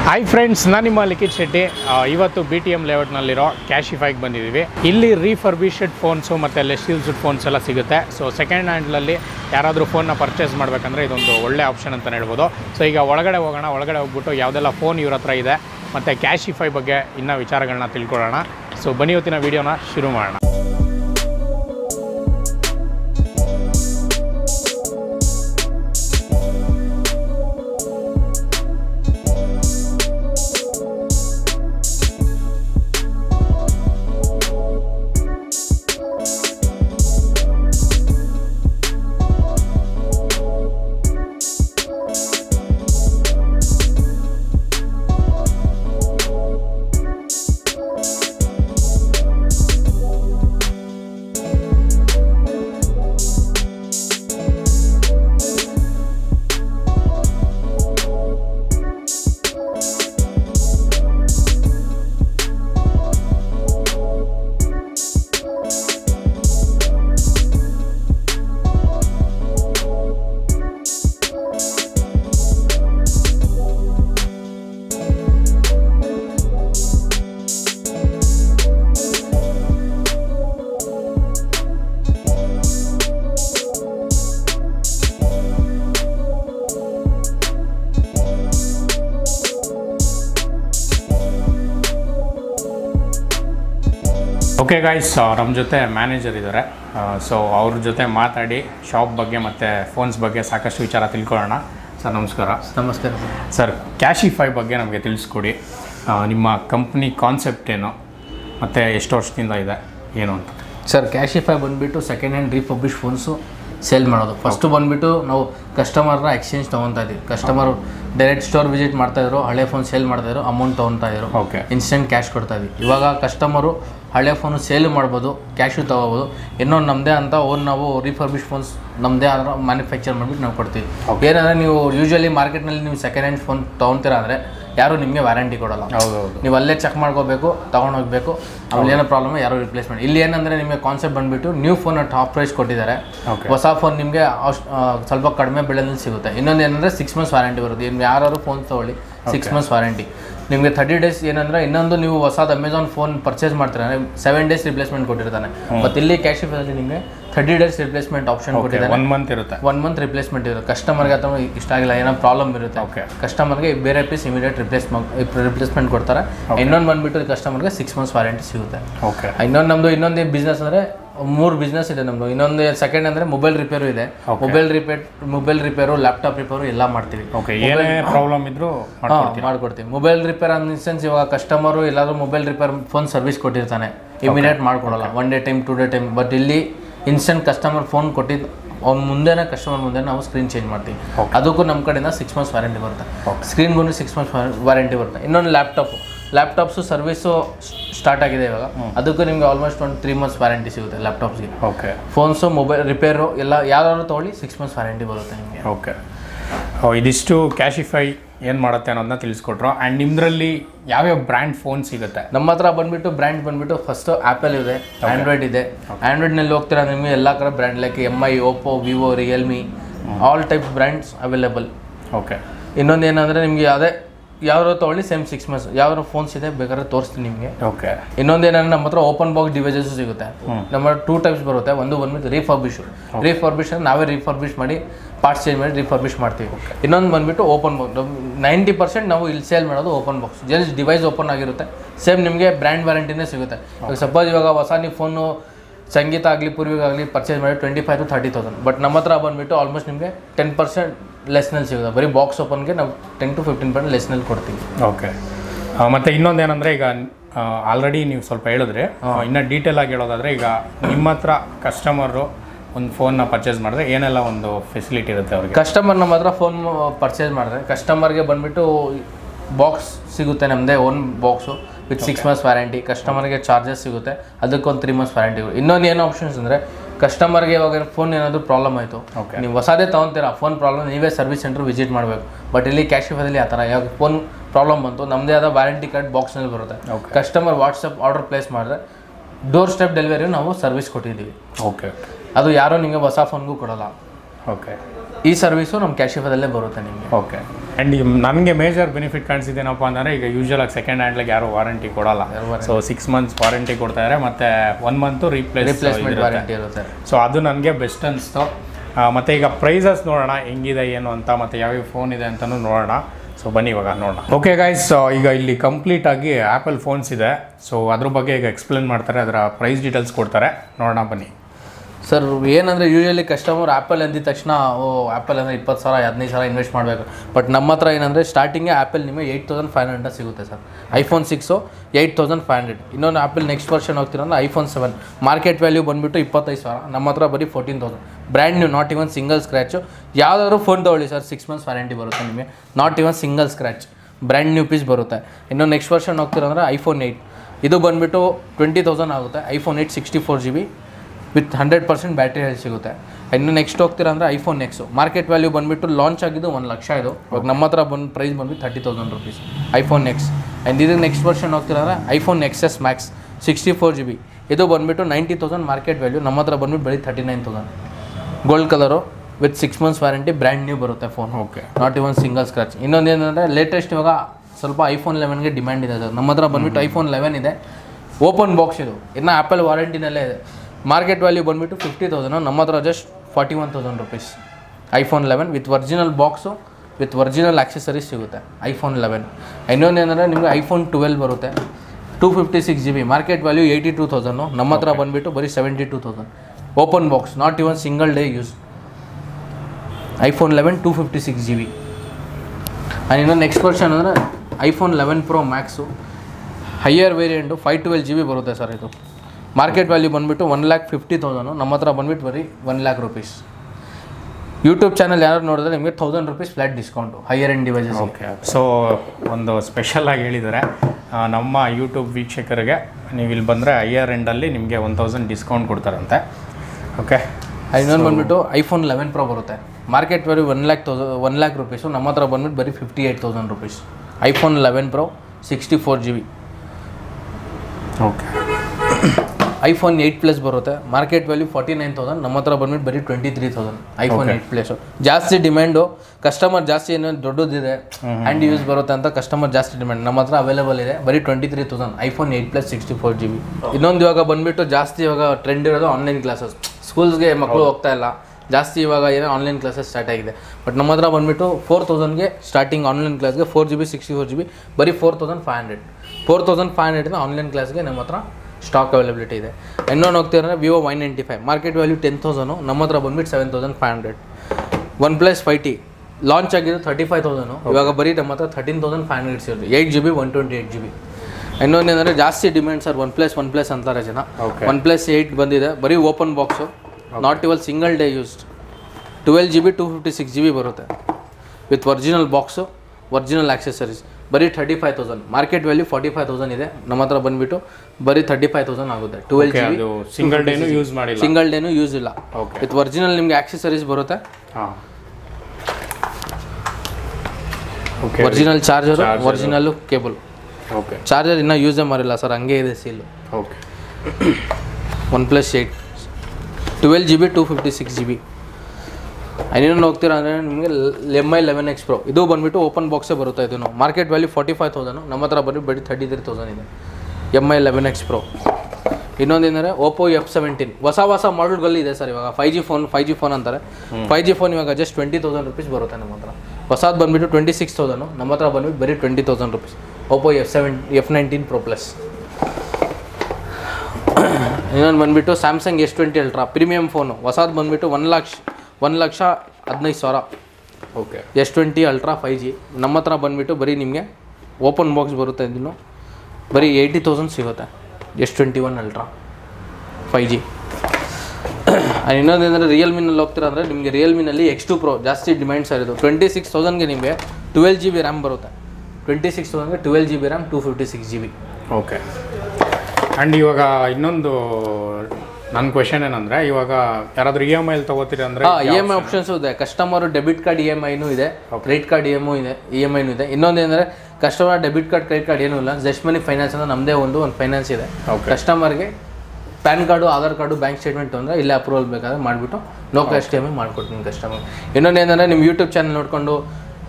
Hi friends ನಾನು ನಿಮ್ಮ ಲಿಖಿತ್ ಶೆಟ್ಟಿ ಆ, ಇವತ್ತು ಬಿ ಟಿ ಎಮ್ ಲೇಔಟ್ನಲ್ಲಿರೋ ಕ್ಯಾಶಿಫೈಗೆ ಬಂದಿದ್ದೀವಿ ಇಲ್ಲಿ ರೀಫರ್ಬಿಷೆಡ್ ಫೋನ್ಸು ಮತ್ತು ಲೆಸ್ ಯೂಸ್ಡ್ ಫೋನ್ಸ್ ಎಲ್ಲ ಸಿಗುತ್ತೆ ಸೊ ಸೆಕೆಂಡ್ ಹ್ಯಾಂಡ್ಲಲ್ಲಿ ಯಾರಾದರೂ ಫೋನ್ನ ಪರ್ಚೇಸ್ ಮಾಡಬೇಕಂದ್ರೆ ಇದೊಂದು ಒಳ್ಳೆ ಆಪ್ಷನ್ ಅಂತಲೇ ಹೇಳ್ಬೋದು ಸೊ ಈಗ ಒಳಗಡೆ ಹೋಗೋಣ ಒಳಗಡೆ ಹೋಗ್ಬಿಟ್ಟು ಯಾವುದೆಲ್ಲ ಫೋನ್ ಇವ್ರ ಹತ್ರ ಇದೆ ಮತ್ತು ಕ್ಯಾಶಿಫೈ ಬಗ್ಗೆ ಇನ್ನೂ ವಿಚಾರಗಳನ್ನ ತಿಳ್ಕೊಳ್ಳೋಣ ಸೊ ಬನ್ನಿ ಇವತ್ತಿನ ವೀಡಿಯೋನ ಶುರು ಮಾಡೋಣ ಓಕೆ ಗಾಯ್ಸ್ ನಮ್ಮ ಜೊತೆ ಮ್ಯಾನೇಜರ್ ಇದ್ದಾರೆ ಸೊ ಅವ್ರ ಜೊತೆ ಮಾತಾಡಿ ಶಾಪ್ ಬಗ್ಗೆ ಮತ್ತು ಫೋನ್ಸ್ ಬಗ್ಗೆ ಸಾಕಷ್ಟು ವಿಚಾರ ತಿಳ್ಕೊಳ್ಳೋಣ ಸರ್ ನಮಸ್ಕಾರ ನಮಸ್ಕಾರ ಸರ್ ಕ್ಯಾಶಿಫೈ ಬಗ್ಗೆ ನಮಗೆ ತಿಳಿಸ್ಕೊಡಿ ಆ, ನಿಮ್ಮ ಕಂಪ್ನಿ ಕಾನ್ಸೆಪ್ಟ್ ಏನು ಮತ್ತು ಎಷ್ಟು ವರ್ಷದಿಂದ ಇದೆ ಏನು ಅಂತ ಸರ್ ಕ್ಯಾಶಿಫೈ ಬಂದುಬಿಟ್ಟು second hand refurbish phones sale ಮಾಡೋದು ಫಸ್ಟು ಬಂದುಬಿಟ್ಟು ನಾವು ಕಸ್ಟಮರ್ನ ಎಕ್ಸ್ಚೇಂಜ್ ತೊಗೊತಾ ಇದ್ವಿ ಕಸ್ಟಮರ್ ಡೈರೆಕ್ಟ್ ಸ್ಟೋರ್ ವಿಸಿಟ್ ಮಾಡ್ತಾಯಿದ್ರು ಹಳೆ ಫೋನ್ ಸೇಲ್ ಮಾಡ್ತಾಯಿದ್ರು ಅಮೌಂಟ್ ತೊಗೊತಾ ಇದ್ರು ಓಕೆ ಇನ್ಸ್ಟೆಂಟ್ ಕ್ಯಾಶ್ ಕೊಡ್ತಾ ಇದ್ವಿ ಇವಾಗ ಕಸ್ಟಮರು ಹಳೆ ಫೋನು ಸೇಲ್ ಮಾಡ್ಬೋದು ಕ್ಯಾಶು ತೊಗೋಬೋದು ಇನ್ನೊಂದು ನಮ್ಮದೇ ಅಂತ ಓನ್ ನಾವು ರೀಫರ್ಬಿಶ್ ಫೋನ್ಸ್ ನಮ್ಮದೇ ಆದ್ರೆ ಮ್ಯಾನುಫ್ಯಾಕ್ಚರ್ ಮಾಡಿಬಿಟ್ಟು ನಾವು ಕೊಡ್ತೀವಿ ಏನಂದರೆ ನೀವು ಯೂಶ್ವಲಿ ಮಾರ್ಕೆಟ್ನಲ್ಲಿ ನೀವು ಸೆಕೆಂಡ್ ಹ್ಯಾಂಡ್ ಫೋನ್ ತೊಗೊತೀರಾ ಅಂದರೆ ಯಾರೂ ನಿಮಗೆ ವ್ಯಾರಂಟಿ ಕೊಡಲ್ಲ ಹೌದೌದು ನೀವು ಅಲ್ಲೇ ಚೆಕ್ ಮಾಡ್ಕೋಬೇಕು ತೊಗೊಂಡೋಗ್ಬೇಕು ಆಮೇಲೆ ಏನೋ ಪ್ರಾಬ್ಲಮ್ ಯಾರೋ ರಿಪ್ಲೇಸ್ಮೆಂಟ್ ಇಲ್ಲಿ ಏನಂದರೆ ನಿಮಗೆ ಕಾನ್ಸೆಪ್ಟ್ ಬಂದುಬಿಟ್ಟು ನ್ಯೂ ಫೋನ್ ಟಾಪ್ ಪ್ರೈಸ್ ಕೊಟ್ಟಿದ್ದಾರೆ ಓಕೆ ಹೊಸ ಫೋನ್ ನಿಮಗೆ ಅಷ್ಟು ಸ್ವಲ್ಪ ಕಡಿಮೆ ಬೆಲೆಯಲ್ಲಿ ಸಿಗುತ್ತೆ ಇನ್ನೊಂದು ಏನಂದರೆ ಸಿಕ್ಸ್ ಮಂತ್ಸ್ ವಾರಂಟಿ ಬರುತ್ತೆ ಇನ್ನು ಯಾರು ಫೋನ್ ತೊಗೊಳ್ಳಿ ಸಿಕ್ಸ್ ಮಂತ್ಸ್ ವಾರಂಟಿ ನಿಮಗೆ ಥರ್ಟಿ ಡೇಸ್ ಏನಂದರೆ ಇನ್ನೊಂದು ನೀವು ಹೊಸದು ಅಮೆಝಾನ್ ಫೋನ್ ಪರ್ಚೇಸ್ ಮಾಡ್ತಾರೆ ಸೆವೆನ್ ಡೇಸ್ ರಿಪ್ಲೇಸ್ಮೆಂಟ್ ಕೊಟ್ಟಿರ್ತಾನೆ ಮತ್ತು ಇಲ್ಲಿ ಕ್ಯಾಶಿಫಲ್ಲಿ ನಿಮಗೆ ಥರ್ಟಿ ಡೇಸ್ ರಿಪ್ಲೇಸ್ಮೆಂಟ್ ಆಪ್ಷನ್ ಕೊಟ್ಟಿದ್ದಾರೆ ಒನ್ ಮಂತ್ ಇರುತ್ತೆ ಒನ್ ಮಂತ್ ರಿಪ್ಲೇಸ್ಮೆಂಟ್ ಇರುತ್ತೆ ಕಸ್ಟಮರ್ಗೆ ಅಥವಾ ಇಷ್ಟ ಆಗಿಲ್ಲ ಏನೋ ಪ್ರಾಬ್ಲಮ್ ಇರುತ್ತೆ ಓಕೆ ಕಸ್ಟಮರ್ಗೆ ಬೇರೆ ಪೀಸ್ ಇಮಿಡಿಯೇಟ್ ರಿಪ್ಲೇಸ್ ರಿಪ್ಲೇಸ್ಮೆಂಟ್ ಕೊಡ್ತಾರೆ ಇನ್ನೊಂದು ಬಂದ್ಬಿಟ್ಟು ಕಸ್ಟಮರ್ಗೆ ಸಿಕ್ಸ್ ಮಂತ್ಸ್ ವಾರಂಟಿ ಸಿಗುತ್ತೆ ಓಕೆ ಇನ್ನೊಂದು ನಮ್ಮದು ಇನ್ನೊಂದು ಬಿಸ್ನೆಸ್ ಅಂದರೆ ಮೂರು ಬಿಸ್ನೆಸ್ ಇದೆ ನಮ್ಮದು ಇನ್ನೊಂದು ಸೆಕೆಂಡ್ ಅಂದರೆ ಮೊಬೈಲ್ ರಿಪೇರು ಇದೆ mobile repair mobile repair laptop repair ಎಲ್ಲ ಮಾಡ್ತೀವಿ ಓಕೆ ಏನೇ ಪ್ರಾಬ್ಲಮ್ ಇದ್ದರೂ ಹಾಂ ಮಾಡ್ಕೊಡ್ತೀವಿ ಮೊಬೈಲ್ ರಿಪೇರ್ ಅನ್ ಸೆನ್ಸ್ ಇವಾಗ ಕಸ್ಟಮರು ಎಲ್ಲಾದರೂ ಮೊಬೈಲ್ ರಿಪೇರ್ ಫೋನ್ ಸರ್ವಿಸ್ ಕೊಟ್ಟಿರ್ತಾನೆ ಇಮಿಡಿಯೇಟ್ ಮಾಡ್ಕೊಡಲ್ಲ one day time two day time but ಇಲ್ಲಿ ಇನ್ಸ್ಟೆಂಟ್ ಕಸ್ಟಮರ್ ಫೋನ್ ಕೊಟ್ಟಿದ್ದು ಅವ್ನ ಮುಂದೆನೇ ಕಸ್ಟಮರ್ ಮುಂದೆ ನಾವು ಸ್ಕ್ರೀನ್ ಚೇಂಜ್ ಮಾಡ್ತೀವಿ ಅದಕ್ಕೂ ನಮ್ಮ ಕಡೆಯಿಂದ ಸಿಕ್ಸ್ ಮಂತ್ಸ್ ವಾರಂಟಿ ಬರುತ್ತೆ ಸ್ಕ್ರೀನ್ಗೂ ಸಿಕ್ಸ್ ಮಂತ್ಸ್ ವಾರಂಟಿ ಬರುತ್ತೆ ಇನ್ನೊಂದು ಲ್ಯಾಪ್ಟಾಪ್ ಲ್ಯಾಪ್ಟಾಪ್ಸು ಸರ್ವಿಸು ಸ್ಟಾರ್ಟ್ ಆಗಿದೆ ಇವಾಗ ಅದಕ್ಕೂ ನಿಮಗೆ ಆಲ್ಮೋಸ್ಟ್ ಒಂದು ತ್ರೀ ಮಂತ್ಸ್ ವಾರಂಟಿ ಸಿಗುತ್ತೆ ಲ್ಯಾಪ್ಟಾಪ್ಸ್ಗೆ ಓಕೆ ಫೋನ್ಸು ಮೊಬೈಲ್ ರಿಪೇರು ಎಲ್ಲ ಯಾವ್ದಾದ್ರು ತೊಗೊಳ್ಳಿ ಸಿಕ್ಸ್ ಮಂತ್ಸ್ ವಾರಂಟಿ ಬರುತ್ತೆ ನಿಮಗೆ ಓಕೆ ಇದಿಷ್ಟು ಕ್ಯಾಶಿಫೈ ಏನು ಮಾಡುತ್ತೆ ಅನ್ನೋದನ್ನ ತಿಳಿಸ್ಕೊಟ್ರು ಆ್ಯಂಡ್ ನಿಮ್ಮದ್ರಲ್ಲಿ ಯಾವ್ಯಾವ ಬ್ರ್ಯಾಂಡ್ ಫೋನ್ ಸಿಗುತ್ತೆ ನಮ್ಮ ಹತ್ರ ಬಂದ್ಬಿಟ್ಟು ಬ್ರ್ಯಾಂಡ್ ಬಂದ್ಬಿಟ್ಟು ಫಸ್ಟ್ ಆ್ಯಪಲ್ ಇದೆ ಆಂಡ್ರಾಯ್ಡ್ ಇದೆ ಆಂಡ್ರಾಯ್ಡ್ನಲ್ಲಿ ಹೋಗ್ತೀರಾ ನಿಮಗೆ ಎಲ್ಲ ಕಡೆ brand like M I Oppo Vivo Realme all types brands available okay ಇನ್ನೊಂದು ಏನಂದರೆ ನಿಮಗೆ ಯಾವುದೇ ಯಾವ್ದು ತೊಗೊಳ್ಳಿ ಸೇಮ್ ಸಿಕ್ಸ್ ಮಂತ್ಸ್ ಯಾವ ಫೋನ್ಸ್ ಇದೆ ಬೇಕಾದ್ರೆ ತೋರಿಸ್ತೀನಿ ನಿಮಗೆ ಓಕೆ ಇನ್ನೊಂದು ಏನಂದ್ರೆ ನಮ್ಮ ಹತ್ರ ಓಪನ್ ಬಾಕ್ಸ್ ಡಿವೈಸಸ್ ಸಿಗುತ್ತೆ ನಮ್ಮ ಟೂ ಟೈಪ್ಸ್ ಬರುತ್ತೆ ಒಂದು ಬಂದ್ಬಿಟ್ಟು ರೀಫರ್ಬಿಶ್ ರೀಫರ್ಬಿಶ್ ನಾವೇ ರೀಫರ್ಬಿಶ್ ಮಾಡಿ ಪಾರ್ಟ್ಸ್ ಚೇಂಜ್ ಮಾಡಿ ರೀಫರ್ಬಿಶ್ ಮಾಡ್ತೀವಿ ಇನ್ನೊಂದು ಬಂದ್ಬಿಟ್ಟು ಓಪನ್ ಬಾಕ್ಸ್ ನೈಂಟಿ ಪರ್ಸೆಂಟ್ ನಾವು ಇಲ್ಲಿ ಸೇಲ್ ಮಾಡೋದು open box just device open ಆಗಿರುತ್ತೆ ಸೇಮ್ ನಿಮಗೆ ಬ್ರ್ಯಾಂಡ್ ವಾರಂಟಿನೇ ಸಿಗುತ್ತೆ ಇವಾಗ ಸಪೋಸ್ ಇವಾಗ ಹೊಸ ನೀವು ಫೋನು ಸಂಗೀತ ಆಗಲಿ ಪೂರ್ವಿಗಾಗಲಿ ಪರ್ಚೇಸ್ ಮಾಡಿ twenty five to thirty thousand but ನಮ್ಮ ಹತ್ರ ಬಂದುಬಿಟ್ಟು ಆಲ್ಮೋಸ್ಟ್ ನಿಮಗೆ ಟೆನ್ ಪರ್ಸೆಂಟ್ ಲೆಸ್ನಲ್ಲಿ ಸಿಗುತ್ತೆ ಬರೀ ಬಾಕ್ಸ್ ಓಪನ್ಗೆ ನಾವು ಟೆನ್ ಟು ಫಿಫ್ಟೀನ್ ಪರ್ಸೆಂಟ್ ಲೆಸ್ನಲ್ಲಿ ಕೊಡ್ತೀವಿ ಓಕೆ ಮತ್ತು ಇನ್ನೊಂದು ಏನಂದರೆ ಈಗ ಆಲ್ರೆಡಿ ನೀವು ಸ್ವಲ್ಪ ಹೇಳಿದ್ರೆ ಇನ್ನು ಡೀಟೇಲ್ ಆಗಿ ಹೇಳೋದಾದರೆ ಈಗ ನಿಮ್ಮ ಹತ್ರ ಕಸ್ಟಮರು ಒಂದು ಫೋನ್ನ ಪರ್ಚೇಸ್ ಮಾಡಿದ್ರೆ ಏನೆಲ್ಲ ಒಂದು ಫೆಸಿಲಿಟಿ ಇರುತ್ತೆ ಅವ್ರಿಗೆ ಕಸ್ಟಮರ್ ನಮ್ಮ ಹತ್ರ ಫೋನ್ ಪರ್ಚೇಸ್ ಮಾಡಿದ್ರೆ ಕಸ್ಟಮರ್ಗೆ ಬಂದುಬಿಟ್ಟು ಬಾಕ್ಸ್ ಸಿಗುತ್ತೆ ನಮ್ಮದೇ own box with six months warranty ಕಸ್ಟಮರ್ಗೆ ಚಾರ್ಜಸ್ ಸಿಗುತ್ತೆ ಅದಕ್ಕೊಂದು ತ್ರೀ ಮಂತ್ಸ್ ವ್ಯಾರಂಟಿ ಇನ್ನೊಂದು ಏನು ಆಪ್ಷನ್ಸ್ ಅಂದರೆ ಕಸ್ಟಮರ್ಗೆ ಇವಾಗ ಫೋನ್ ಏನಾದರೂ ಪ್ರಾಬ್ಲಮ್ ಆಯಿತು Okay. ನೀವು ಹೊಸದೇ ತೊಗೊತೀರಾ ಫೋನ್ ಪ್ರಾಬ್ಲಮ್ ನೀವೇ ಸರ್ವಿಸ್ ಸೆಂಟರ್ ವಿಸಿಟ್ ಮಾಡಬೇಕು ಬಟ್ ಇಲ್ಲಿ ಕ್ಯಾಶಿಫದಲ್ಲಿ ಆ ಥರ ಯಾವಾಗ ಫೋನ್ ಪ್ರಾಬ್ಲಮ್ ಬಂತು ನಮ್ಮದೇ ಆದ ವ್ಯಾರಂಟಿ ಕಾರ್ಡ್ ಬಾಕ್ಸ್ನಲ್ಲಿ ಬರುತ್ತೆ Okay. Customer WhatsApp order place ಮಾಡಿದ್ರೆ ಡೋರ್ ಸ್ಟೆಪ್ ಡೆಲಿವರಿ ನಾವು ಸರ್ವಿಸ್ ಕೊಟ್ಟಿದ್ದೀವಿ ಓಕೆ ಅದು ಯಾರೋ ನಿಮಗೆ ಹೊಸ ಫೋನ್ಗೂ ಕೊಡಲ್ಲ ಓಕೆ ಈ ಸರ್ವಿಸು ನಮ್ಮ ಕ್ಯಾಶಿಫದಲ್ಲೇ ಬರುತ್ತೆ ನಿಮಗೆ ಓಕೆ ಆ್ಯಂಡ್ ನನಗೆ ಮೇಜರ್ ಬೆನಿಫಿಟ್ ಕಾಣಿಸಿದ್ದೇನಪ್ಪ ಅಂದರೆ ಈಗ ಯೂಶಲ್ ಆಗಿ ಸೆಕೆಂಡ್ ಹ್ಯಾಂಡ್ಲಿಗೆ ಯಾರು ವಾರಂಟಿ ಕೊಡಲ್ಲ ಸೊ ಸಿಕ್ಸ್ ಮಂತ್ಸ್ ವಾರಂಟಿ ಕೊಡ್ತಾ ಇದ್ದಾರೆ ಮತ್ತು one month replace replacement warranty ಇರುತ್ತೆ ಸೊ ಅದು ನನಗೆ ಬೆಸ್ಟ್ ಅನಿಸ್ತು ಮತ್ತು ಈಗ ಪ್ರೈಸಸ್ ನೋಡೋಣ ಹೆಂಗಿದೆ ಏನು ಅಂತ ಮತ್ತು ಯಾವ್ಯಾವ ಫೋನ್ ಇದೆ ಅಂತಲೂ ನೋಡೋಣ ಸೊ ಬನ್ನಿ ಇವಾಗ ನೋಡೋಣ ಓಕೆ ಗೈಸ್ ಈಗ ಇಲ್ಲಿ ಕಂಪ್ಲೀಟ್ ಆಗಿ ಆ್ಯಪಲ್ ಫೋನ್ಸ್ ಇದೆ ಸೊ ಅದ್ರ ಬಗ್ಗೆ ಈಗ ಎಕ್ಸ್ಪ್ಲೇನ್ ಮಾಡ್ತಾರೆ ಅದರ ಪ್ರೈಸ್ ಡೀಟೇಲ್ಸ್ ಕೊಡ್ತಾರೆ ನೋಡೋಣ ಬನ್ನಿ ಸರ್ ಏನಂದರೆ ಯೂಶಲಿ ಕಸ್ಟಮರ್ ಆ್ಯಪಲ್ ಅಂದಿದ ತಕ್ಷಣ ಓ ಆ್ಯಪಲ್ ಅಂದರೆ ಇಪ್ಪತ್ತು ಸಾವಿರ ಹದಿನೈದು ಸಾವಿರ ಇನ್ವೆಸ್ಟ್ ಮಾಡಬೇಕು ಬಟ್ ನಮ್ಮ ಹತ್ರ ಏನಂದರೆ ಸ್ಟಾರ್ಟಿಂಗೇ ಆ್ಯಪಲ್ ನಿಮಗೆ ಏಯ್ಟ್ ತೌಸಂಡ್ ಫೈವ್ ಹಂಡ್ರೆಡ್ ಸಿಗುತ್ತೆ sir iPhone six eight thousand five hundred ಇನ್ನೊಂದು ಆ್ಯಪಲ್ ನೆಕ್ಸ್ಟ್ ವರ್ಷನ್ ಹೋಗ್ತಿರಂದ್ರೆ ಐಫೋನ್ ಸೆವೆನ್ ಮಾರ್ಕೆಟ್ ವ್ಯಾಲ್ಯೂ ಬಂದುಬಿಟ್ಟು ಇಪ್ಪತ್ತೈದು ಸಾವಿರ ನಮ್ಮ ಹತ್ರ ಬರೀ fourteen thousand brand new not even single scratch ಯಾವುದಾದ್ರು ಫೋನ್ ತೊಗೊಳ್ಳಿ ಸರ್ ಸಿಕ್ಸ್ ಮಂತ್ಸ್ ವಾರಂಟಿ ಬರುತ್ತೆ ನಿಮಗೆ not even single scratch brand new piece ಬರುತ್ತೆ ಇನ್ನು ನೆಕ್ಸ್ಟ್ ವರ್ಷನ್ ಹೋಗ್ತಿರಂದ್ರೆ ಐಫೋನ್ ಏಯ್ಟ್ ಇದು ಬಂದುಬಿಟ್ಟು ಟ್ವೆಂಟಿ ತೌಸಂಡ್ ಆಗುತ್ತೆ iPhone eight sixty four G B with hundred percent battery health ಸಿಗುತ್ತೆ ಇನ್ನು ನೆಕ್ಸ್ಟ್ ಹೋಗ್ತೀರಾ ಅಂದರೆ ಐಫೋನ್ ನೆಕ್ಸು ಮಾರ್ಕೆಟ್ ವ್ಯಾಲ್ಯೂ ಬಂದುಬಿಟ್ಟು ಲಾಂಚ್ ಆಗಿದ್ದು ಒಂದು ಲಕ್ಷ ಇದು ಇವಾಗ ನಮ್ಮ ಹತ್ರ ಬಂದು ಪ್ರೈಸ್ ಬಂದ್ಬಿಟ್ಟು thirty thousand rupees iPhone next and ಇದಕ್ಕೆ ನೆಕ್ಸ್ಟ್ ವರ್ಷನ್ ಹೋಗ್ತೀರಾ ಅಂದರೆ iPhone X S Max sixty four G B ಇದು ಬಂದುಬಿಟ್ಟು ನೈಂಟಿ ತೌಸಂಡ್ ಮಾರ್ಕೆಟ್ ವ್ಯಾಲ್ಯೂ ನಮ್ಮ ಹತ್ರ ಬಂದ್ಬಿಟ್ಟು ಬರೀ thirty nine thousand gold colour with six months warranty brand new ಬರುತ್ತೆ phone okay not even single scratch ಇನ್ನೊಂದು ಏನಂದರೆ ಲೇಟೆಸ್ಟ್ ಇವಾಗ ಸ್ವಲ್ಪ ಐಫೋನ್ ಲೆವೆನ್ಗೆ ಡಿಮ್ಯಾಂಡ್ ಇದೆ ಸರ್ ನಮ್ಮ ಹತ್ರ ಬಂದ್ಬಿಟ್ಟು ಐಫೋನ್ ಲೆವೆನ್ ಇದೆ ಓಪನ್ ಬಾಕ್ಸ್ ಇದು ಇನ್ನು ಆ್ಯಪಲ್ ವಾರಂಟಿನಲ್ಲೇ ಇದೆ ಮಾರ್ಕೆಟ್ ವ್ಯಾಲ್ಯೂ ಬಂದುಬಿಟ್ಟು ಫಿಫ್ಟಿ ತೌಸಂಡು ನಮ್ಮ ಹತ್ರ just forty one thousand rupees iPhone eleven with original box with original accessories ಸಿಗುತ್ತೆ ಐಫೋನ್ ಲೆವೆನ್ ಇನ್ನೊಂದು ಏನಂದರೆ ನಿಮಗೆ ಐಫೋನ್ ಟ್ವೆಲ್ ಬರುತ್ತೆ two fifty six G B market value eighty two thousand ನಮ್ಮ ಹತ್ರ ಬಂದುಬಿಟ್ಟು ಬರೀ seventy two thousand open box not even single day use iPhone eleven two fifty six G B and ಇನ್ನೊಂದು next version ಅಂದರೆ iPhone eleven pro max higher variant five twelve G B ಬರುತ್ತೆ sir ಇದು market value ಬಂದುಬಿಟ್ಟು one lakh fifty thousand ನಮ್ಮ ಹತ್ರ ಬಂದುಬಿಟ್ಟು ಬರೀ one lakh rupees YouTube channel ಯಾರು ನೋಡಿದ್ರೆ ನಿಮಗೆ thousand rupees flat discount higher end devices okay so ಒಂದು ಸ್ಪೆಷಲ್ ಆಗಿ ಹೇಳಿದ್ದಾರೆ ಆ, ನಮ್ಮ ಯೂಟ್ಯೂಬ್ ವೀಕ್ಷಕರಿಗೆ ನೀವು ಇಲ್ಲಿ ಬಂದರೆ ಹೈಯರ್ ಎಂಡಲ್ಲಿ ನಿಮಗೆ ಒನ್ ತೌಸಂಡ್ ಡಿಸ್ಕೌಂಟ್ ಕೊಡ್ತಾರಂತೆ ಓಕೆ ಇನ್ನೊಂದು ಬಂದುಬಿಟ್ಟು ಐಫೋನ್ ಲೆವೆನ್ ಪ್ರೋ ಬರುತ್ತೆ ಮಾರ್ಕೆಟ್ ವ್ಯಾಲ್ಯೂ ಒನ್ ಲ್ಯಾಕ್ ತೌಸ ಒನ್ ಲ್ಯಾಕ್ ರುಪೀಸು ನಮ್ಮ ಹತ್ರ ಬಂದುಬಿಟ್ಟು ಬರೀ fifty eight thousand rupees iPhone eleven pro sixty four G B okay iPhone eight plus ಬರುತ್ತೆ market value forty nine thousand ನಮ್ಮ ಹತ್ರ ಬಂದ್ಬಿಟ್ಟು ಬರೀ twenty three thousand iPhone eight plus ಜಾಸ್ತಿ ಡಿಮ್ಯಾಂಡು ಕಸ್ಟಮರ್ ಜಾಸ್ತಿ ಏನೋ ದೊಡ್ಡದಿದೆ ಹ್ಯಾಂಡ್ ಯೂಸ್ ಬರುತ್ತೆ ಅಂತ ಕಸ್ಟಮರ್ ಜಾಸ್ತಿ ಡಿಮ್ಯಾಂಡ್ ನಮ್ಮ ಹತ್ರ ಅವೈಲೇಬಲ್ ಇದೆ ಬರೀ twenty three thousand iPhone eight plus sixty four G B ಇನ್ನೊಂದು ಇವಾಗ ಬಂದ್ಬಿಟ್ಟು ಜಾಸ್ತಿ ಇವಾಗ ಟ್ರೆಂಡ್ ಇರೋದು ಆನ್ಲೈನ್ ಕ್ಲಾಸಸ್ ಸ್ಕೂಲ್ಸ್ಗೆ ಮಕ್ಕಳು ಹೋಗ್ತಾ ಇಲ್ಲ ಜಾಸ್ತಿ ಇವಾಗ ಏನೋ ಆನ್ಲೈನ್ ಕ್ಲಾಸಸ್ ಸ್ಟಾರ್ಟ್ ಆಗಿದೆ ಬಟ್ ನಮ್ಮ ಹತ್ರ ಬಂದ್ಬಿಟ್ಟು ಫೋರ್ ತೌಸಂಡ್ಗೆ ಸ್ಟಾರ್ಟಿಂಗ್ ಆನ್ಲೈನ್ ಕ್ಲಾಸ್ಗೆ four G B sixty four G B ಬರೀ four thousand five hundred four thousand five ಹಂಡ್ರೆಡಿಂದ ಆನ್ಲೈನ್ ಕ್ಲಾಸ್ಗೆ ನಮ್ಮ ಹತ್ರ ಸ್ಟಾಕ್ ಅವೈಲಬಿಲಿಟಿ ಇದೆ ಇನ್ನೊಂದು ಹೋಗ್ತೀರಂದ್ರೆ Vivo Y ninety five market value ten thousand ನಮ್ಮ ಹತ್ರ ಬಂದ್ಬಿಟ್ಟು seven thousand five hundred OnePlus five T launch ಆಗಿದ್ದು ತರ್ಟಿ ಫೈವ್ ತೌಸಂಡು ಇವಾಗ ಬರೀ ನಮ್ಮ ಹತ್ರ ಥರ್ಟೀನ್ ತೌಸಂಡ್ ಫೈವ್ ಹಂಡ್ರೆಡ್ ಸಿಗುತ್ತೆ eight G B one twenty eight G B ಇನ್ನೊಂದು ಏನಂದರೆ ಜಾಸ್ತಿ demand sir OnePlus OnePlus ಅಂತಾರೆ ಜನ Okay. ಒನ್ ಪ್ಲಸ್ ಏಯ್ಟ್ ಬಂದಿದೆ ಬರೀ open box not even single day used twelve G B two fifty six G B ಬರುತ್ತೆ with original box original accessories ಬರೀ thirty five thousand market value forty five thousand ಇದೆ ನಮ್ಮ ಹತ್ರ ಬಂದುಬಿಟ್ಟು ಬರೀ thirty five thousand ಆಗುತ್ತೆ twelve okay G B ಅದು single ಡೇನು ಯೂಸ್ ಮಾಡಿಲ್ಲ ಸಿಂಗಲ್ ಡೇನು ಯೂಸ್ ಇಲ್ಲ ಓಕೆ ವಿತ್ ಒರಿಜಿನಲ್ ನಿಮಗೆ ಆಕ್ಸೆಸರೀಸ್ ಬರುತ್ತೆ ಹಾಂ okay original charger Charger. Original cable okay charger ಇನ್ನೂ ಯೂಸೇ ಮಾಡಿಲ್ಲ ಸರ್ ಹಂಗೆ ಇದೆ seal okay OnePlus eight twelve G B two fifty six G B ಇನ್ನೇನು ಹೋಗ್ತೀರಾ ಅಂದರೆ ನಿಮಗೆ M I eleven X pro ಇದು ಬಂದುಬಿಟ್ಟು ಓಪನ್ ಬಾಕ್ಸೇ ಬರುತ್ತೆ ಇದನ್ನು market value forty five thousand ನಮ್ಮ ಹತ್ರ ಬಂದು ಬರೀ ತರ್ಟಿ ತ್ರೀ ತೌಸಂಡ್ ಇದೆ M I eleven X pro ಇನ್ನೊಂದೇನೆಂದರೆ ಓಪೋ ಎಫ್ ಸೆವೆಂಟೀನ್ ಹೊಸ ಹೊಸ ಮಾಡೆಲ್ಗಳು ಇದೆ ಸರ್ ಇವಾಗ five G phone five G phone ಅಂತಾರೆ ಫೈ ಜಿ ಫೋನ್ ಇವಾಗ ಜಸ್ಟ್ ಟ್ವೆಂಟಿ ತೌಸಂಡ್ ರುಪೀಸ್ ಬರುತ್ತೆ ನಮ್ಮ ಹತ್ರ ಹೊಸದು ಬಂದುಬಿಟ್ಟು ಟ್ವೆಂಟಿ ಸಿಕ್ಸ್ ತೌಸಂಡು ನಮ್ಮ ಹತ್ರ ಬಂದ್ಬಿಟ್ಟು ಬರೀ twenty thousand rupees Oppo F seven F nineteen pro plus ಇನ್ನೊಂದು ಬಂದುಬಿಟ್ಟು Samsung S twenty ultra premium phone ಹೊಸದು ಬಂದುಬಿಟ್ಟು ಒಂದು ಲಕ್ಷ ಒಂದು ಲಕ್ಷ ಹದಿನೈದು ಸಾವಿರ okay S twenty ultra five G ನಮ್ಮ ಹತ್ರ ಬಂದುಬಿಟ್ಟು ಬರೀ ನಿಮಗೆ ಓಪನ್ ಬಾಕ್ಸ್ ಬರುತ್ತೆ ಇದನ್ನು ಬರೀ ಏಯ್ಟಿ ತೌಸಂಡ್ ಸಿಗುತ್ತೆ S twenty one ultra five G ಇನ್ನೊಂದೇಂದರೆ ರಿಯಲ್ಮಿನಲ್ಲಿ ಹೋಗ್ತೀರಾ ಅಂದರೆ ನಿಮಗೆ ರಿಯಲ್ಮಿನಲ್ಲಿ ಎಕ್ಸ್ ಟು ಪ್ರೋ ಜಾಸ್ತಿ ಡಿಮ್ಯಾಂಡ್ ಸರ್ ಇದು ಟ್ವೆಂಟಿ ಸಿಕ್ಸ್ ತೌಸಂಡ್ಗೆ ನಿಮಗೆ ಟ್ವೆಲ್ ಜಿ ಬಿ ರ್ಯಾಮ್ ಬರುತ್ತೆ ಟ್ವೆಂಟಿ ಸಿಕ್ಸ್ ತೌಸಂಡ್ಗೆ twelve G B RAM two fifty six G B okay and ಇವಾಗ ಇನ್ನೊಂದು ನನ್ನ ಕ್ವೆಶನ್ ಏನಂದರೆ ಇವಾಗ ಯಾರಾದರೂ ಇ ಎಮ್ ಐಲಿ ತೊಗೋತೀರಿ ಅಂದರೆ ಹಾಂ ಇ ಎಮ್ ಐ ಆಪ್ಷನ್ಸು ಇದೆ customer debit card E M ಐನೂ ಇದೆ ಕ್ರೆಡಿಟ್ ಕಾರ್ಡ್ ಇ ಎಮ್ ಇದೆ ಇ ಎಮ್ ಐನೂ ಇದೆ ಇನ್ನೊಂದೇನೆಂದರೆ customer debit card credit card ಏನೂ ಇಲ್ಲ ಜಸ್ಟ್ ಮನಿ ಫೈನಾನ್ಸ್ ಅಂತ ನಮ್ಮದೇ ಒಂದು ಒಂದು ಫೈನಾನ್ಸ್ ಇದೆ Okay. ಕಸ್ಟಮರ್ಗೆ PAN card Aadhaar card bank statement ಅಂದರೆ ಇಲ್ಲೇ ಅಪ್ರೂವಲ್ ಬೇಕಾದ್ರೆ ಮಾಡಿಬಿಟ್ಟು no cash E M I ಮಾಡಿಕೊಡ್ತೀನಿ ಕಸ್ಟಮರ್ ಇನ್ನೊಂದು ಏನಂದರೆ ನಿಮ್ಮ ಯೂಟ್ಯೂಬ್ ಚಾನಲ್ ನೋಡಿಕೊಂಡು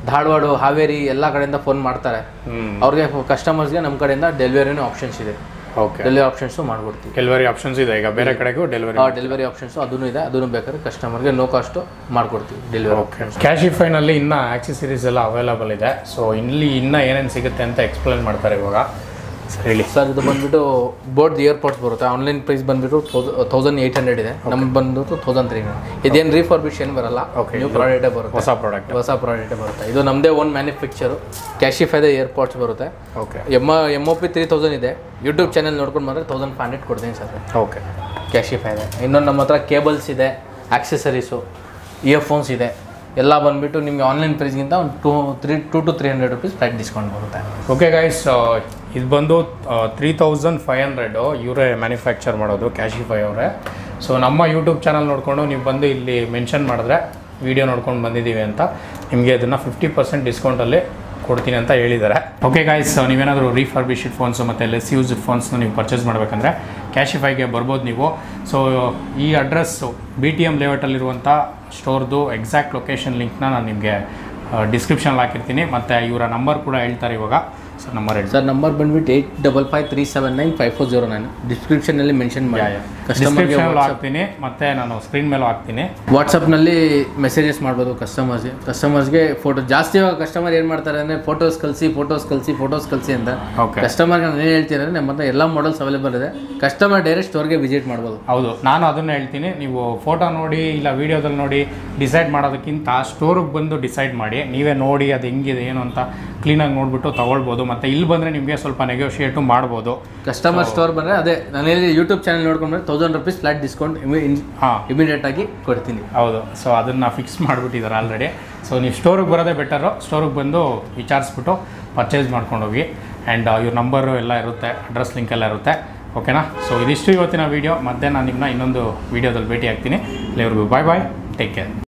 ಧಾರವಾಡ ಹಾವೇರಿ ಎಲ್ಲ ಕಡೆಯಿಂದ ಫೋನ್ ಮಾಡ್ತಾರೆ ಹ್ಞೂ ಅವ್ರಿಗೆ ಕಸ್ಟಮರ್ಸ್ಗೆ ನಮ್ಮ ಕಡೆಯಿಂದ ಡೆಲಿವರಿನೂ ಆಪ್ಷನ್ಸ್ ಇದೆ ಓಕೆ ಡೆಲಿವರಿ ಆಪ್ಷನ್ಸು ಮಾಡ್ಕೊಡ್ತೀವಿ ಡೆಲಿವರಿ ಆಪ್ಷನ್ಸ್ ಇದೆ ಈಗ ಬೇರೆ ಕಡೆಗೂ ಡೆಲಿವರಿ ಆ ಡೆಲಿವರಿ ಆಪ್ಷನ್ಸು ಅದೂ ಇದೆ ಅದನ್ನು ಬೇಕಾದ್ರೆ ಕಸ್ಟಮರ್ಗೆ ನೋ ಕಾಸ್ಟು ಮಾಡ್ಕೊಡ್ತೀವಿ ಡೆಲಿವರಿ ಓಕೆ ಕ್ಯಾಶಿಫೈನಲ್ಲಿ ಇನ್ನೂ ಆಕ್ಸೆಸರೀಸ್ ಎಲ್ಲ ಅವೈಲಬಲ್ ಇದೆ ಸೊ ಇಲ್ಲಿ ಇನ್ನೂ ಏನೇನು ಸಿಗುತ್ತೆ ಅಂತ ಎಕ್ಸ್ಪ್ಲೇನ್ ಮಾಡ್ತಾರೆ ಇವಾಗ ಸರಿ ಹೇಳಿ ಸರ್ ಇದು ಬಂದ್ಬಿಟ್ಟು ಬೋರ್ಡ್ ಇಯರ್ಪಾಡ್ಸ್ ಬರುತ್ತೆ ಆನ್ಲೈನ್ ಪ್ರೈಸ್ ಬಂದ್ಬಿಟ್ಟು ತೌಸಂಡ್ ಏಯ್ಟ್ ಹಂಡ್ರೆಡ್ ಇದೆ ನಮ್ಗೆ ಬಂದ್ಬಿಟ್ಟು ತೌಸಂಡ್ ತ್ರೀ ಹಂಡ್ರೆಡ್ ಇದೇನು ರೀಫರ್ಬಿಶ್ ಏನು ಬರಲ್ಲ Okay, ನ್ಯೂ ಪ್ರಾಡಕ್ಟೇ ಬರುತ್ತೆ ಹೊಸ ಪ್ರಾಡಕ್ಟ್ ಹೊಸ ಪ್ರಾಡಕ್ಟೇ ಬರುತ್ತೆ ಇದು ನಮ್ಮದೇ ಓನ್ ಮ್ಯಾನುಫ್ಯಾಕ್ಚರು ಕ್ಯಾಶಿಫೈದ ಇಯರ್ಪಾಡ್ಸ್ ಬರುತ್ತೆ okay M M O P three thousand ಇದೆ ಯೂಟ್ಯೂಬ್ ಚಾನಲ್ ನೋಡ್ಕೊಂಡು ಬಂದರೆ ತೌಸಂಡ್ ಫೈವ್ ಹಂಡ್ರೆಡ್ ಕೊಡ್ತೀನಿ ಸರ್ ಓಕೆ ಕ್ಯಾಶಿಫೈ ಇದೆ ಇನ್ನೊಂದು ನಮ್ಮ ಹತ್ರ ಕೇಬಲ್ಸ್ ಇದೆ ಆಕ್ಸೆಸರೀಸು ಇಯರ್ಫೋನ್ಸ್ ಇದೆ ಎಲ್ಲ ಬಂದುಬಿಟ್ಟು ನಿಮಗೆ ಆನ್ಲೈನ್ ಪ್ರೈಸ್ಗಿಂತ ಒಂದು two three two to three hundred rupees flat discount ಬರುತ್ತೆ ಓಕೆ ಗೈಸ್ ಇದು ಬಂದು ತ್ರೀ ತೌಸಂಡ್ ಫೈವ್ ಹಂಡ್ರೆಡು ಇವರೇ ಮ್ಯಾನುಫ್ಯಾಕ್ಚರ್ ಮಾಡೋದು ಕ್ಯಾಶಿಫೈ ಅವರೇ ಸೊ ನಮ್ಮ ಯೂಟ್ಯೂಬ್ ಚಾನಲ್ ನೋಡಿಕೊಂಡು ನೀವು ಬಂದು ಇಲ್ಲಿ ಮೆನ್ಷನ್ ಮಾಡಿದ್ರೆ ವಿಡಿಯೋ ನೋಡ್ಕೊಂಡು ಬಂದಿದ್ದೀವಿ ಅಂತ ನಿಮಗೆ ಅದನ್ನು ಫಿಫ್ಟಿ ಪರ್ಸೆಂಟ್ ಡಿಸ್ಕೌಂಟಲ್ಲಿ ಕೊಡ್ತೀನಿ ಅಂತ ಹೇಳಿದ್ದಾರೆ ಓಕೆ ಗಾಯ್ಸ್ ನೀವೇನಾದರೂ ರೀಫರ್ಬಿಶ್ಡ್ ಫೋನ್ಸು ಮತ್ತು ಲೆಸ್ ಯೂಸ್ಡ್ ಫೋನ್ಸ್ನ ನೀವು ಪರ್ಚೇಸ್ ಮಾಡಬೇಕಂದ್ರೆ ಕ್ಯಾಶಿಫೈಗೆ ಬರ್ಬೋದು ನೀವು ಸೊ ಈ ಅಡ್ರೆಸ್ಸು ಬಿ ಟಿ ಎಮ್ ಲೇಔಟಲ್ಲಿರುವಂಥ ಸ್ಟೋರ್ದು ಎಕ್ಸಾಕ್ಟ್ ಲೊಕೇಶನ್ ಲಿಂಕ್ನ ನಾನು ನಿಮಗೆ ಡಿಸ್ಕ್ರಿಪ್ಷನಲ್ಲಿ ಹಾಕಿರ್ತೀನಿ ಮತ್ತು ಇವರ ನಂಬರ್ ಕೂಡ ಹೇಳ್ತಾರೆ ಇವಾಗ ಸೊ ನಂಬರ್ ಹೇಳಿ ಸರ್ ನಂಬರ್ ಬಂದ್ಬಿಟ್ಟು eight double five three seven nine five four zero nine ಡಿಸ್ಕ್ರಿಪ್ಷನಲ್ಲಿ ಮೆನ್ಷನ್ ಮಾಡಿ ಕಸ್ಟಮರ್ಗೆ ಡಿಸ್ಕ್ರಿಪ್ಷನಲ್ಲೂ ಹಾಕ್ತೀನಿ ಮತ್ತು ನಾನು ಸ್ಕ್ರೀನ್ ಮೇಲೂ ಹಾಕ್ತೀನಿ ವಾಟ್ಸಪ್ನಲ್ಲಿ ಮೆಸೇಜಸ್ ಮಾಡ್ಬೋದು ಕಸ್ಟಮರ್ಸ್ಗೆ ಕಸ್ಟಮರ್ಸ್ಗೆ ಫೋಟೋ ಜಾಸ್ತಿ ಇವಾಗ ಕಸ್ಟಮರ್ ಏನು ಮಾಡ್ತಾರೆ ಅಂದರೆ ಫೋಟೋಸ್ ಕಳಿಸಿ ಫೋಟೋಸ್ ಕಳಿಸಿ ಫೋಟೋಸ್ ಕಳಿಸಿ ಅಂತ ಓಕೆ ಕಸ್ಟಮರ್ಗೆ ನಾನು ಏನು ಹೇಳ್ತೀನಿ ಅಂದರೆ ನಮ್ಮ ಹತ್ರ ಎಲ್ಲ ಮಾಡಲ್ಸ್ ಅವೈಲೇಬಲ್ ಇದೆ ಕಸ್ಟಮರ್ ಡೈರೆಕ್ಟ್ ಸ್ಟೋರ್ಗೆ ವಿಸಿಟ್ ಮಾಡ್ಬೋದು ಹೌದು ನಾನು ಅದನ್ನ ಹೇಳ್ತೀನಿ ನೀವು ಫೋಟೋ ನೋಡಿ ಇಲ್ಲ ವೀಡಿಯೋದಲ್ಲಿ ನೋಡಿ ಡಿಸೈಡ್ ಮಾಡೋದಕ್ಕಿಂತ ಸ್ಟೋರಿಗೆ ಬಂದು ಡಿಸೈಡ್ ಮಾಡಿ ನೀವೇ ನೋಡಿ ಅದು ಹೆಂಗಿದೆ ಏನು ಅಂತ ಕ್ಲೀನಾಗಿ ನೋಡಿಬಿಟ್ಟು ತೊಗೊಳ್ಬೋದು ಮತ್ತು ಇಲ್ಲಿ ಬಂದರೆ ನಿಮಗೆ ಸ್ವಲ್ಪ ನೆಗೋಷಿಯೇಟು ಮಾಡ್ಬೋದು ಕಸ್ಟಮರ್ ಸ್ಟೋರ್ ಬಂದರೆ ಅದೇ ನಾನು ಹೇಳಿ ಯೂಟ್ಯೂಬ್ ಚಾನಲ್ ನೋಡ್ಕೊಂಡ್ರೆ ತೌಸಂಡ್ ರುಪೀಸ್ ಫ್ಲಾಟ್ ಡಿಸ್ಕೌಂಟ್ ಹಾಂ ಇಮಿಡಿಯೇಟ್ ಆಗಿ ಕೊಡ್ತೀನಿ ಹೌದು ಸೊ ಅದನ್ನು ಫಿಕ್ಸ್ ಮಾಡಿಬಿಟ್ಟಿದ್ದಾರೆ ಆಲ್ರೆಡಿ ಸೊ ನೀವು ಸ್ಟೋರಿಗೆ ಬರೋದೇ ಬೆಟರು ಸ್ಟೋರಿಗೆ ಬಂದು ವಿಚಾರಿಸ್ಬಿಟ್ಟು ಪರ್ಚೇಸ್ ಮಾಡ್ಕೊಂಡು ಹೋಗಿ ಆ್ಯಂಡ್ ಇವ್ರ ನಂಬರು ಎಲ್ಲ ಇರುತ್ತೆ ಅಡ್ರೆಸ್ ಲಿಂಕ್ ಎಲ್ಲ ಇರುತ್ತೆ ಓಕೆನಾ ಸೊ ಇದಿಷ್ಟು ಇವತ್ತಿನ ವೀಡಿಯೋ ಮತ್ತೆ ನಾನು ನಿಮ್ಮನ್ನ ಇನ್ನೊಂದು ವೀಡಿಯೋದಲ್ಲಿ ಭೇಟಿ ಆಗ್ತೀನಿ ಇಲ್ಲಿವರೆಗೂ ಬಾಯ್ ಬಾಯ್ ಟೇಕ್ ಕೇರ್